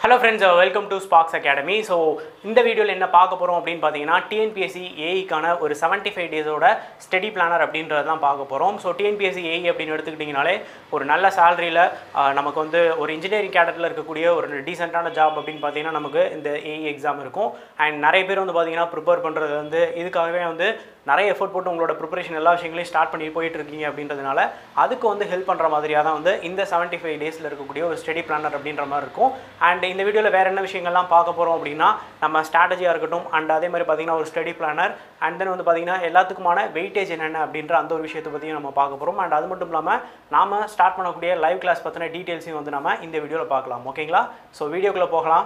hello friends welcome to Spox academy so இந்த வீடியோவில் என்ன பார்க்க போகிறோம் அப்படின்னு பார்த்தீங்கன்னா டிஎன்பிஎஸ்சி ஏஇக்கான ஒரு 75 ஃபைவ் டேஸோட ஸ்டடி பிளானர் அப்படின்றது தான் பார்க்க போகிறோம் ஸோ டிஎன்பிஎஸ்சி ஏஇ அப்படின்னு எடுத்துக்கிட்டிங்கனாலே ஒரு நல்ல சேலரியில் நமக்கு வந்து ஒரு இன்ஜினியரிங் கேடரில் இருக்கக்கூடிய ஒரு டீசெண்டான ஜாப் அப்படின்னு பார்த்தீங்கன்னா நமக்கு இந்த ஏஇ எக்ஸாம் இருக்கும் அண்ட் நிறைய பேர் வந்து பார்த்தீங்கன்னா ப்ரிப்பேர் பண்ணுறது வந்து இதுக்காகவே வந்து நிறைய எஃபோர்ட் போட்டு உங்களோட ப்ரிப்பரேஷன் எல்லா விஷயங்களையும் ஸ்டார்ட் பண்ணி போயிட்டு இருக்கீங்க அப்படின்றதுனால அதுக்கு வந்து ஹெல்ப் பண்ணுற மாதிரியாக தான் வந்து இந்த 75 ஃபைவ் டேஸில் இருக்கக்கூடிய ஒரு ஸ்டடி பிளானர் அப்படின்ற மாதிரி இருக்கும் அண்ட் இந்த வீடியோவில் வேறு என்ன விஷயங்கள்லாம் பார்க்க போகிறோம் அப்படின்னா நம்ம ஸ்ட்ராட்டஜியாக இருக்கட்டும் அண்ட் அதே மாதிரி பார்த்தீங்கன்னா ஒரு ஸ்டடி பிளானர் அண்ட் தென் வந்து பார்த்தீங்கன்னா எல்லாத்துக்குமான வெயிட்டேஜ் என்னென்ன அப்படின்ற அந்த ஒரு விஷயத்தை பற்றியும் நம்ம பார்க்க போகிறோம் அண்ட் அது மட்டும் இல்லாமல் நாம ஸ்டார்ட் பண்ணக்கூடிய லைவ் கிளாஸ் பற்றின டீட்டெயில்ஸையும் வந்து நம்ம இந்த வீடியோவில் பார்க்கலாம் ஓகேங்களா ஸோ வீடியோக்குள்ளே போகலாம்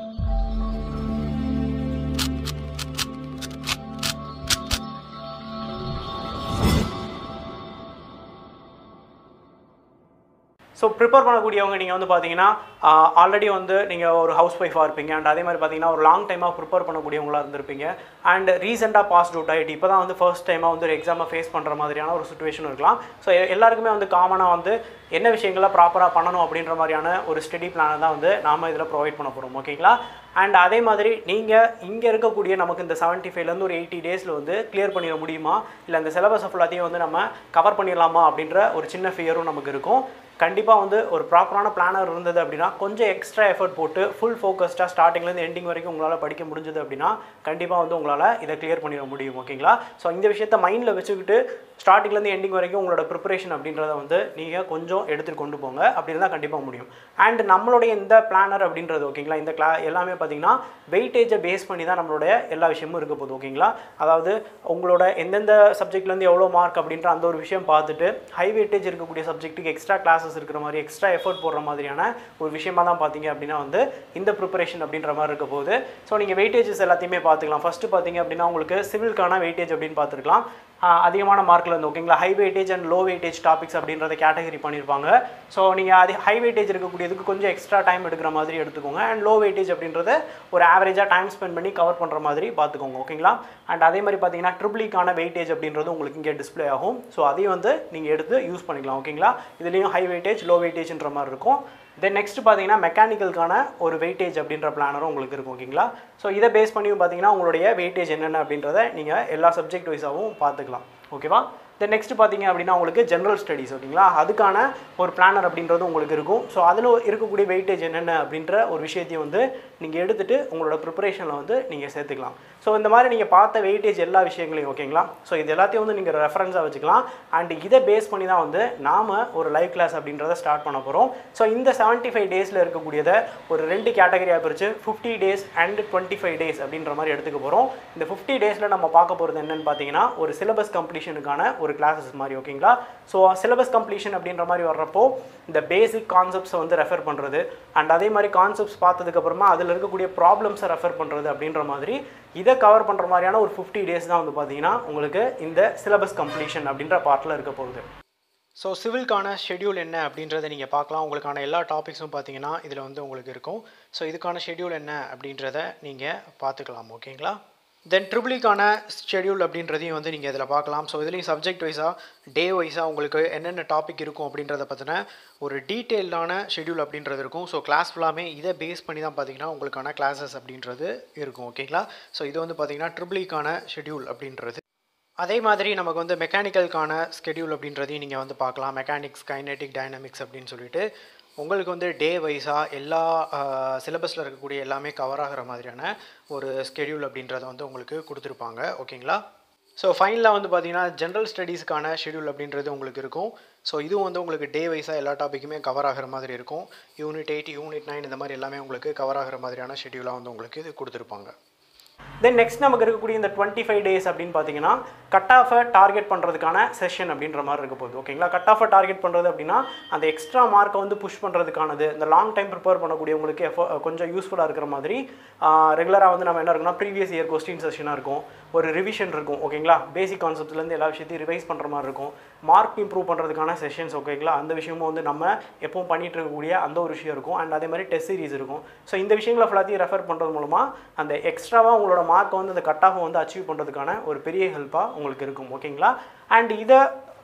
ஸோ ப்ரிப்பேர் பண்ணக்கூடியவங்க நீங்கள் வந்து பார்த்தீங்கன்னா ஆல்ரெடி வந்து நீங்கள் ஒரு ஹவுஸ் ஒய்ஃபாக இருப்பீங்க அண்ட் அதே மாதிரி பார்த்தீங்கன்னா ஒரு லாங் டைமாக ப்ரிப்பேர் பண்ணக்கூடியவங்களா இருந்திருப்பீங்க அண்ட் ரீசெண்டாக பாஸ் அவுட் ஆகிட்டு இப்போ தான் வந்து ஃபர்ஸ்ட் டைமாக வந்து ஒரு எக்ஸாமை ஃபேஸ் பண்ணுற மாதிரியான ஒரு சுச்சுவேஷன் இருக்கலாம் ஸோ எல்லாருக்குமே வந்து காமனாக வந்து என்ன விஷயங்களை ப்ராப்பராக பண்ணணும் அப்படின்ற மாதிரியான ஒரு ஸ்டடி பிளானை தான் வந்து நாம் இதில் ப்ரொவைட் பண்ண போகிறோம் ஓகேங்களா அண்ட் அதே மாதிரி நீங்கள் இங்கே இருக்கக்கூடிய நமக்கு இந்த செவன்ட்டி ஃபைவ்லேருந்து ஒரு எயிட்டி டேஸில் வந்து கிளியர் பண்ணிட முடியுமா இல்லை அந்த சிலபஸ் ஃபுல்லாத்தையும் வந்து நம்ம கவர் பண்ணிடலாமா அப்படின்ற ஒரு சின்ன ஃபியரும் நமக்கு இருக்கும் கண்டிப்பாக வந்து ஒரு ப்ராப்பரான பிளானர் இருந்தது அப்படின்னா கொஞ்சம் எக்ஸ்ட்ரா எஃபர்ட் போட்டு ஃபுல் ஃபோக்கஸ்டாக ஸ்டார்டிங்லேருந்து எண்டிங் வரைக்கும் உங்களால் படிக்க முடிஞ்சது அப்படின்னா கண்டிப்பாக வந்து உங்களால் இதை கிளியர் பண்ணிட முடியும் ஓகேங்களா ஸோ இந்த விஷயத்தை மைண்டில் வச்சுக்கிட்டு ஸ்டார்டிங்லேருந்து எண்டிங் வரைக்கும் உங்களோட ப்ரிப்பரேஷன் அப்படின்றத வந்து நீங்கள் கொஞ்சம் எடுத்துகிட்டு கொண்டு போங்க அப்படி இருந்தால் கண்டிப்பாக முடியும் அண்ட் நம்மளுடைய இந்த பிளானர் அப்படின்றது ஓகேங்களா இந்த கிளா எல்லாமே பார்த்தீங்கன்னா வெயிட்டேஜை பேஸ் பண்ணி தான் நம்மளுடைய எல்லா விஷயமும் இருக்க போகுது ஓகேங்களா அதாவது உங்களோட எந்தெந்த சப்ஜெக்ட்லேருந்து எவ்வளோ மார்க் அப்படின்ற அந்த ஒரு விஷயம் பார்த்துட்டு ஹை வெயிட்டேஜ் இருக்கக்கூடிய சப்ஜெக்ட்டுக்கு எக்ஸ்ட்ரா கிளாஸஸ் இருக்கிற மாதிரி எக்ஸ்ட்ரா எஃபர்ட் போடுற மாதிரியான ஒரு விஷயமா தான் பார்த்தீங்க அப்படின்னா வந்து இந்த ப்ரிப்பரேஷன் அப்படின்ற மாதிரி இருக்க போகுது ஸோ நீங்கள் வெயிட்டேஜஸ் எல்லாத்தையுமே பார்த்துக்கலாம் ஃபஸ்ட்டு பார்த்தீங்க அப்படின்னா உங்களுக்கு சிவில்கான வெயிட்டேஜ் அப்படின்னு பார்த்துருக்கலாம் ஆஹ் அதிகமான மார்க்கில் இருந்து ஓகேங்களா high weightage and low weightage topics அப்படின்றத கேட்டகரி பண்ணியிருப்பாங்க ஸோ நீங்கள் அது ஹை வெயிட்டேஜ் இருக்கக்கூடியதுக்கு கொஞ்சம் எக்ஸ்ட்ரா டைம் எடுக்கிற மாதிரி எடுத்துக்கோங்க அண்ட் லோ வெயிட்டேஜ் அப்படின்றத ஒரு ஆவரேஜாக டைம் ஸ்பெண்ட் பண்ணி கவர் பண்ணுற மாதிரி பார்த்துக்கோங்க ஓகேங்களா அண்ட் அதே மாதிரி பார்த்தீங்கன்னா ட்ரிபிளிக்கான வெயிட்டேஜ் அப்படின்றது உங்களுக்கு இங்கே டிஸ்ப்ளே ஆகும் ஸோ அதையும் வந்து நீங்கள் எடுத்து யூஸ் பண்ணிக்கலாம் ஓகேங்களா இதுலேயும் ஹை வெயிட்டேஜ் லோ வெயிட்டேஜ்ன்ற மாதிரி இருக்கும் தென் நெக்ஸ்ட் பார்த்தீங்கன்னா மெக்கானிக்கலுக்கான ஒரு வெயிட்டேஜ் அப்படின்ற பிளானரும் உங்களுக்கு இருக்கும் ஓகேங்களா ஸோ இதை பேஸ் பண்ணியும் பார்த்தீங்கன்னா உங்களுடைய வெயிட்டேஜ் என்னென்ன அப்படின்றத நீங்கள் எல்லா சப்ஜெக்ட் வைஸாகவும் பார்த்துக்கலாம் ஓகேவா தென் நெக்ஸ்ட் பார்த்தீங்க அப்படின்னா உங்களுக்கு ஜென்ரல் ஸ்டடீஸ் ஓகேங்களா அதுக்கான ஒரு பிளானர் அப்படின்றது உங்களுக்கு இருக்கும் ஸோ அதில் இருக்கக்கூடிய வெயிட்டேஜ் என்னென்ன அப்படின்ற ஒரு விஷயத்தையும் வந்து நீங்கள் எடுத்துகிட்டு உங்களோட ப்ரிப்பரேஷனில் வந்து நீங்கள் சேர்த்துக்கலாம் ஸோ இந்த மாதிரி நீங்கள் பார்த்த வெயிட்டேஜ் எல்லா விஷயங்களையும் ஓகேங்களா ஸோ இது எல்லாத்தையும் வந்து நீங்கள் ரெஃபரன்ஸாக வச்சுக்கலாம் அண்ட் இதை பேஸ் பண்ணி தான் வந்து நாம் ஒரு லைவ் கிளாஸ் அப்படின்றத ஸ்டார்ட் பண்ண போகிறோம் ஸோ இந்த செவன்ட்டி ஃபைவ் டேஸில் இருக்கக்கூடியதை ஒரு ரெண்டு கேட்டகரியாக பிரித்து fifty days and twenty five days அப்படின்ற மாதிரி எடுத்துக்க போகிறோம் இந்த ஃபிஃப்டி டேஸில் நம்ம பார்க்க போகிறது என்னென்னு பார்த்தீங்கன்னா ஒரு சிலபஸ் கம்ப்ளீஷனுக்கான ஒரு கிளாஸஸ் மாதிரி ஓகேங்களா ஸோ சிலபஸ் கம்ப்ளீஷன் அப்படின்ற மாதிரி வர்றப்போ இந்த பேசிக் கான்செப்ட்ஸை வந்து ரெஃபர் பண்ணுறது அண்ட் அதே மாதிரி கான்செப்ட்ஸ் பார்த்ததுக்கப்புறமா அதில் இருக்கக்கூடிய ப்ராப்ளம்ஸை ரெஃபர் பண்ணுறது அப்படின்ற மாதிரி இதை கவர் பண்ணுற மாதிரியான ஒரு ஃபிஃப்டி டேஸ் தான் வந்து பார்த்தீங்கன்னா உங்களுக்கு இந்த சிலபஸ் கம்ப்ளீஷன் அப்படின்ற பார்ட்டில் இருக்க போகுது ஸோ சிவில்கான ஷெடியூல் என்ன அப்படின்றத நீங்கள் பார்க்கலாம் உங்களுக்கான எல்லா டாபிக்ஸும் பார்த்தீங்கன்னா இதில் வந்து உங்களுக்கு இருக்கும் ஸோ இதுக்கான ஷெடியூல் என்ன அப்படின்றத நீங்கள் பார்த்துக்கலாம் ஓகேங்களா தென் ட்ரிபிளிக்கான ஷெடியூல் அப்படின்றதையும் வந்து நீங்கள் இதில் பார்க்கலாம் ஸோ இதுலேயும் சப்ஜெக்ட் வைஸாக டே வைஸாக உங்களுக்கு என்னென்ன டாபிக் இருக்கும் அப்படின்றத பற்றின ஒரு டீட்டெயில்டான ஷெடியூல் அப்படின்றது இருக்கும் ஸோ கிளாஸ் ஃபுல்லாமே இதை பேஸ் பண்ணி தான் பார்த்தீங்கன்னா உங்களுக்கான கிளாஸஸ் அப்படின்றது இருக்கும் ஓகேங்களா ஸோ இது வந்து பார்த்தீங்கன்னா ட்ரிபிளிக்கான ஷெடியூல் அப்படின்றது அதே மாதிரி நமக்கு வந்து மெக்கானிக்கலுக்கான ஸ்கெடியூல் அப்படின்றதையும் நீங்கள் வந்து பார்க்கலாம் மெக்கானிக்ஸ் கைனெட்டிக் டைனமிக்ஸ் அப்படின்னு சொல்லிட்டு உங்களுக்கு வந்து டே வைஸாக எல்லா சிலபஸில் இருக்கக்கூடிய எல்லாமே கவர் ஆகிற மாதிரியான ஒரு ஸ்கெடியூல் அப்படின்றத வந்து உங்களுக்கு கொடுத்துருப்பாங்க ஓகேங்களா ஸோ ஃபைனலாக வந்து பார்த்தீங்கன்னா ஜென்ரல் ஸ்டடீஸ்க்கான ஷெடியூல் அப்படின்றது உங்களுக்கு இருக்கும் ஸோ இதுவும் வந்து உங்களுக்கு டே வைஸாக எல்லா டாப்பிக்குமே கவர் ஆகிற மாதிரி இருக்கும் யூனிட் எயிட் யூனிட் நைன் இந்த மாதிரி எல்லாமே உங்களுக்கு கவர் ஆகிற மாதிரியான ஷெடியூலாக வந்து உங்களுக்கு இது கொடுத்துருப்பாங்க தென் நெக்ஸ்ட் நமக்கு இருக்கக்கூடிய இந்த டுவெண்ட்டி ஃபைவ் டேஸ் அப்படின்னு பார்த்தீங்கன்னா கட் ஆஃபை டார்கெட் பண்ணுறதுக்கான செஷன் அப்படின்ற மாதிரி இருக்க போகுது ஓகேங்களா கட் ஆஃபை டார்கெட் பண்ணுறது அப்படின்னா அந்த எக்ஸ்ட்ரா மார்க்கை வந்து புஷ் பண்ணுறதுக்கானது இந்த லாங் டைம் ப்ரிப்பேர் பண்ணக்கூடியவங்களுக்கு எஃபோ கொஞ்சம் யூஸ்ஃபுல்லாக இருக்கிற மாதிரி ரெகுலராக வந்து நம்ம என்ன இருக்குன்னா ப்ரீவியஸ் இயர் கொஸ்டின் செஷனாக இருக்கும் ஒரு ரிவிஷன் இருக்கும் ஓகேங்களா பேசிக் கான்செப்ட்லேருந்து எல்லா விஷயத்தையும் ரிவைஸ் பண்ணுற மாதிரி இருக்கும் மார்க் இம்ப்ரூவ் பண்ணுறதுக்கான செஷன்ஸ் ஓகேங்களா அந்த விஷயமும் வந்து நம்ம எப்பவும் பண்ணிட்டு இருக்கக்கூடிய அந்த ஒரு விஷயம் இருக்கும் அண்ட் அதே மாதிரி டெஸ்ட் சீரிஸ் இருக்கும் ஸோ இந்த விஷயங்களை ஃபுல்லாத்தையும் ரெஃபர் பண்ணுறது மூலமாக அந்த எக்ஸ்ட்ராவாக உங்களோட மார்க்கை வந்து அந்த கட் ஆஃபை வந்து அச்சீவ் பண்ணுறதுக்கான ஒரு பெரிய ஹெல்ப்பாக உங்களுக்கு இருக்கும் ஓகேங்களா அண்ட் இதை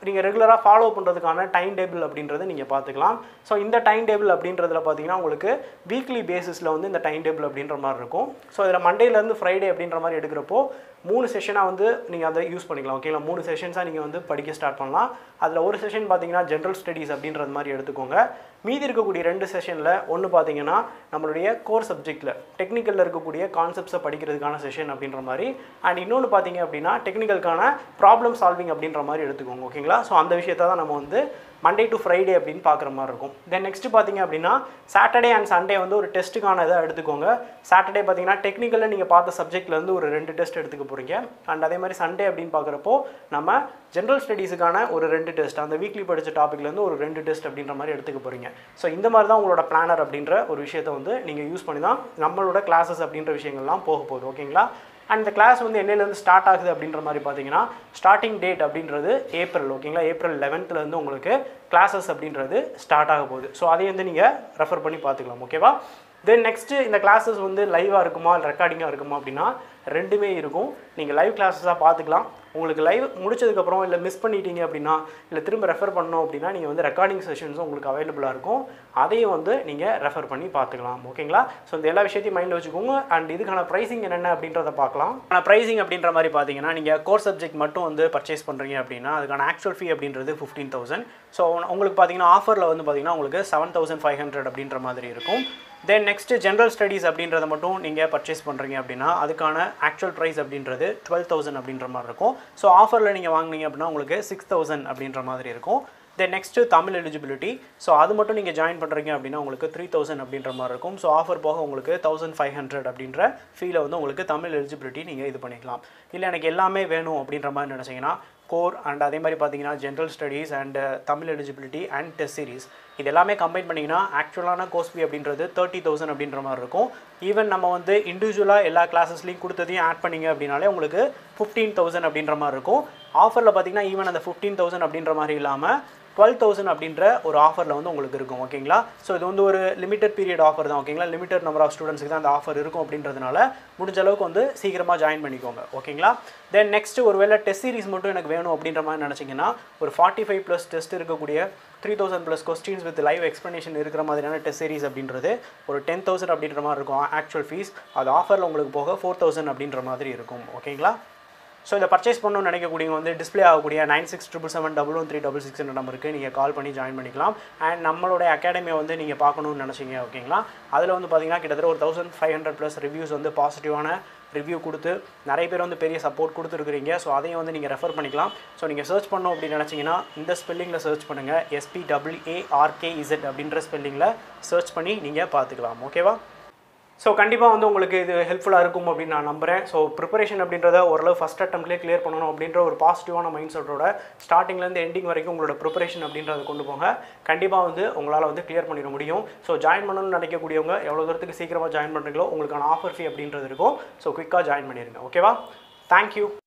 நீங்கள் ரெகுலராக ஃபாலோ பண்ணுறதுக்கான டைம் டேபிள் அப்படின்றத நீங்கள் பார்த்துக்கலாம் ஸோ இந்த டைம் டேபிள் அப்படின்றதுல பார்த்தீங்கன்னா உங்களுக்கு வீக்லி பேசிஸில் வந்து இந்த டைம் டேபிள் அப்படின்ற மாதிரி இருக்கும் ஸோ இதில் மண்டேலேருந்து ஃப்ரைடே அப்படின்ற மாதிரி எடுக்கிறப்போ மூணு செஷனாக வந்து நீங்கள் அதை யூஸ் பண்ணிக்கலாம் ஓகேங்களா மூணு செஷன்ஸாக நீங்கள் வந்து படிக்க ஸ்டார்ட் பண்ணலாம் அதில் ஒரு செஷன் பார்த்தீங்கன்னா ஜென்ரல் ஸ்டடீஸ் அப்படின்றது மாதிரி எடுத்துக்கோங்க மீதி இருக்கக்கூடிய ரெண்டு செஷனில் ஒன்று பார்த்தீங்கன்னா நம்மளுடைய கோர் சப்ஜெக்ட்டில் டெக்னிக்கலில் இருக்கக்கூடிய கான்செப்ட்ஸை படிக்கிறதுக்கான செஷன் அப்படின்ற மாதிரி அண்ட் இன்னொன்று பார்த்தீங்க அப்படின்னா டெக்னிக்கலுக்கான ப்ராப்ளம் சால்விங் அப்படின்ற மாதிரி எடுத்துக்கோங்க ஓகேங்களா ஸோ அந்த விஷயத்தை தான் நம்ம வந்து மண்டே டு ஃப்ரைடே அப்படின்னு பார்க்குற மாதிரி இருக்கும் தென் நெக்ஸ்ட் பார்த்தீங்க அப்படின்னா சாட்டர்டே அண்ட் சண்டே வந்து ஒரு டெஸ்ட்டுக்கான இதை எடுத்துக்கோங்க சாட்டர்டே பார்த்தீங்கன்னா டெக்னிக்கலில் நீங்கள் பார்த்த சப்ஜெக்ட்லேருந்து ஒரு ரெண்டு டெஸ்ட் எடுத்துக்க போகிறீங்க அண்ட் அதே மாதிரி சண்டே அப்படின்னு பார்க்குறப்போ நம்ம ஜென்ரல் ஸ்டடீஸுக்கான ஒரு ரெண்டு டெஸ்ட் அந்த வீக்லி படித்த டாப்பிக்லேருந்து ஒரு ரெண்டு டெஸ்ட் அப்படின்ற மாதிரி எடுத்துக்க போகிறீங்க ஸோ இந்த மாதிரி தான் உங்களோட பிளானர் அப்படின்ற ஒரு விஷயத்தை வந்து நீங்கள் யூஸ் பண்ணி தான் நம்மளோட கிளாஸஸ் அப்படின்ற விஷயங்கள்லாம் போக போகுது ஓகேங்களா அண்ட் இந்த கிளாஸ் வந்து என்னையிலேருந்து ஸ்டார்ட் ஆகுது அப்படின்ற மாதிரி பார்த்தீங்கன்னா ஸ்டார்டிங் டேட் அப்படின்றது ஏப்ரல் ஓகேங்களா ஏப்ரல் லெவன்த்துலேருந்து உங்களுக்கு கிளாஸஸ் அப்படின்றது ஸ்டார்ட் ஆக போகுது ஸோ அதையும் வந்து நீங்கள் ரெஃபர் பண்ணி பார்த்துக்கலாம் ஓகேவா தென் நெக்ஸ்ட்டு இந்த கிளாஸஸ் வந்து லைவாக இருக்குமா இல்லை ரெக்கார்டிங்காக இருக்குமா அப்படின்னா ரெண்டுமே இருக்கும் நீங்கள் லைவ் கிளாஸஸாக பார்த்துக்கலாம் உங்களுக்கு லைவ் முடிச்சதுக்கப்புறம் இல்லை மிஸ் பண்ணிட்டீங்க அப்படின்னா இல்லை திரும்ப ரெஃபர் பண்ணோம் அப்படின்னா நீங்கள் வந்து ரெக்கார்டிங் செஷன்ஸும் உங்களுக்கு அவைலபிளாக இருக்கும் அதையும் வந்து நீங்கள் ரெஃபர் பண்ணி பார்த்துக்கலாம் ஓகேங்களா ஸோ இந்த எல்லா விஷயத்தையும் மைண்டில் வச்சுக்கோங்க அண்ட் இதுக்கான ப்ரைஸிங் என்னென்ன அப்படின்றத பார்க்கலாம் ஆனால் ப்ரைஸிங் அப்படின்ற மாதிரி பார்த்தீங்கன்னா நீங்கள் கோர் சப்ஜெக்ட் மட்டும் வந்து பர்ச்சேஸ் பண்ணுறீங்க அப்படின்னா அதுக்கான ஆக்சுவல் ஃபீ அப்படின்றது ஃபிஃப்டீன் தௌசண்ட் ஸோ உங்களுக்கு பார்த்தீங்கன்னா ஆஃபரில் வந்து பார்த்தீங்கன்னா உங்களுக்கு செவன் தௌசண்ட் ஃபைவ் ஹண்ட்ரட் அப்படின்ற மாதிரி இருக்கும் தென் நெக்ஸ்ட்டு ஜென்ரல் ஸ்டடீஸ் அப்படின்றத மட்டும் நீங்கள் பர்ச்சேஸ் பண்ணுறீங்க அப்படின்னா அதுக்கான ஆக்சுவல் ப்ரைஸ் அப்படின்றது டுவெல் தௌசண்ட் அப்படின்ற மாதிரி இருக்கும் ஸோ ஆஃபரில் நீங்கள் வாங்குனீங்க அப்படின்னா உங்களுக்கு சிக்ஸ் தௌசண்ட் அப்படின்ற மாதிரி இருக்கும் then next Tamil eligibility so அது மட்டும் நீங்கள் ஜாயின் பண்ணுறீங்க அப்படின்னா உங்களுக்கு த்ரீ தௌசண்ட் அப்படின்ற மாதிரி இருக்கும் ஸோ ஆஃபர் போக உங்களுக்கு தௌசண்ட் ஃபைவ் ஹண்ட்ரட் அப்படின்ற ஃபீல வந்து உங்களுக்கு தமிழ் எலிஜிபிலிட்டி நீங்கள் இது பண்ணிக்கலாம் இல்லை எனக்கு எல்லாமே வேணும் அப்படின்ற மாதிரி நினச்சிங்கன்னா கோர் அண்ட் அதே மாதிரி பார்த்தீங்கன்னா general studies and Tamil eligibility and test series இது எல்லாமே கம்பைன் பண்ணிங்கன்னா ஆக்சுவலான கோர்ஸ் ஃபீ அப்படின்றது தேர்ட்டி தௌசண்ட் அப்படின்ற மாதிரி இருக்கும் ஈவன் நம்ம வந்து இண்டிவிஜுவலாக எல்லா கிளாஸஸ்லையும் கொடுத்ததையும் ஆட் பண்ணிங்க அப்படின்னாலே உங்களுக்கு ஃபிஃப்டீன் தௌசண்ட் அப்படின்ற மாதிரி இருக்கும் ஆஃபரில் பார்த்தீங்கன்னா ஈவன் அந்த ஃபிஃப்டீன் தௌசண்ட் அப்படின்ற மாதிரி இல்லாமல் டுவெல் தௌசண்ட் அப்படின்ற ஒரு ஆஃபரில் வந்து உங்களுக்கு இருக்கும் ஓகேங்களா ஸோ இது வந்து ஒரு லிமிடெட் பீரியட் ஆஃபர் தான் ஓகேங்களா லிமிடெட் நம்பர் ஆஃப் ஸ்டூடெண்ட்ஸ்க்கு தான் அந்த ஆஃபர் இருக்கும் அப்படின்றதுனால முடிஞ்ச அளவுக்கு வந்து சீக்கிரமாக ஜாயின் பண்ணிக்கோங்க ஓகேங்களா தென் நெக்ஸ்ட் ஒரு வேளை டெஸ்ட் சீரிஸ் மட்டும் எனக்கு வேணும் அப்படின்ற மாதிரி நினச்சிங்கன்னா ஒரு ஃபார்ட்டி ஃபைவ் ப்ளஸ் டெஸ்ட் இருக்கக்கூடிய three thousand plus questions with live explanation இருக்கிற மாதிரியான டெஸ்ட் சீரிஸ் அப்படின்றது ஒரு டென் தௌசண்ட் அப்படின்ற மாதிரி இருக்கும் ஆக்சுவல் ஃபீஸ் அது ஆஃபரில் உங்களுக்கு போக ஃபோர் தௌசண்ட் அப்படின்ற மாதிரி இருக்கும் ஓகேங்களா ஸோ இதை பர்ச்சேஸ் பண்ணணும்னு நினைக்கக்கூடியவங்க வந்து டிஸ்ப்ளே ஆகக்கூடிய nine six triple seven double one three double six நம்பருக்கு நீங்கள் கால் பண்ணி ஜாயின் பண்ணிக்கலாம் அண்ட் நம்மளோட அகாடமியை வந்து நீங்கள் பார்க்கணும்னு நினச்சிங்க ஓகேங்களா அதில் வந்து பார்த்தீங்கன்னா கிட்டத்தட்ட ஒரு thousand five hundred plus reviews வந்து பாசிட்டிவான ரிவ்யூ கொடுத்து நிறைய பேர் வந்து பெரிய சப்போர்ட் கொடுத்துருக்குறீங்க ஸோ அதையும் வந்து நீங்கள் ரெஃபர் பண்ணிக்கலாம் ஸோ நீங்கள் சர்ச் பண்ணோம் அப்படின்னு நினச்சிங்கன்னா இந்த ஸ்பெல்லிங்கில் சர்ச் பண்ணுங்கள் எஸ்பி டபிள்யூஏஆர்கே இசட் அப்படின்ற ஸ்பெல்லிங்கில் சர்ச் பண்ணி நீங்கள் பார்த்துக்கலாம் ஓகேவா ஸோ கண்டிப்பாக வந்து உங்களுக்கு இது ஹெல்ப்ஃபுல்லாக இருக்கும் அப்படின்னு நான் நம்புகிறேன் ஸோ ப்ரிப்பரேஷன் அப்படின்றத ஓரளவு ஃபஸ்ட் அட்டம்ப்ட்லேயே கிளியர் பண்ணணும் அப்படின்ற ஒரு பாசிட்டிவான மைண்ட் செட்டோட ஸ்டார்டிங்லேருந்து எண்டிங் வரைக்கும் உங்களோட ப்ரிப்பரேஷன் அப்படின்றத கொண்டு போங்க கண்டிப்பாக வந்து உங்களால் வந்து கிளியர் பண்ணிட முடியும் ஸோ ஜாயின் பண்ணணும்னு நினைக்கக்கூடியவங்க எவ்வளோ தூரத்துக்கு சீக்கிரமாக ஜாயின் பண்ணுறீங்களோ உங்களுக்கான ஆஃபர் ஃபீ அப்படின்றது இருக்கும் ஸோ குயிக்காக ஜாயின் பண்ணிடுங்க ஓகேவா தேங்க்யூ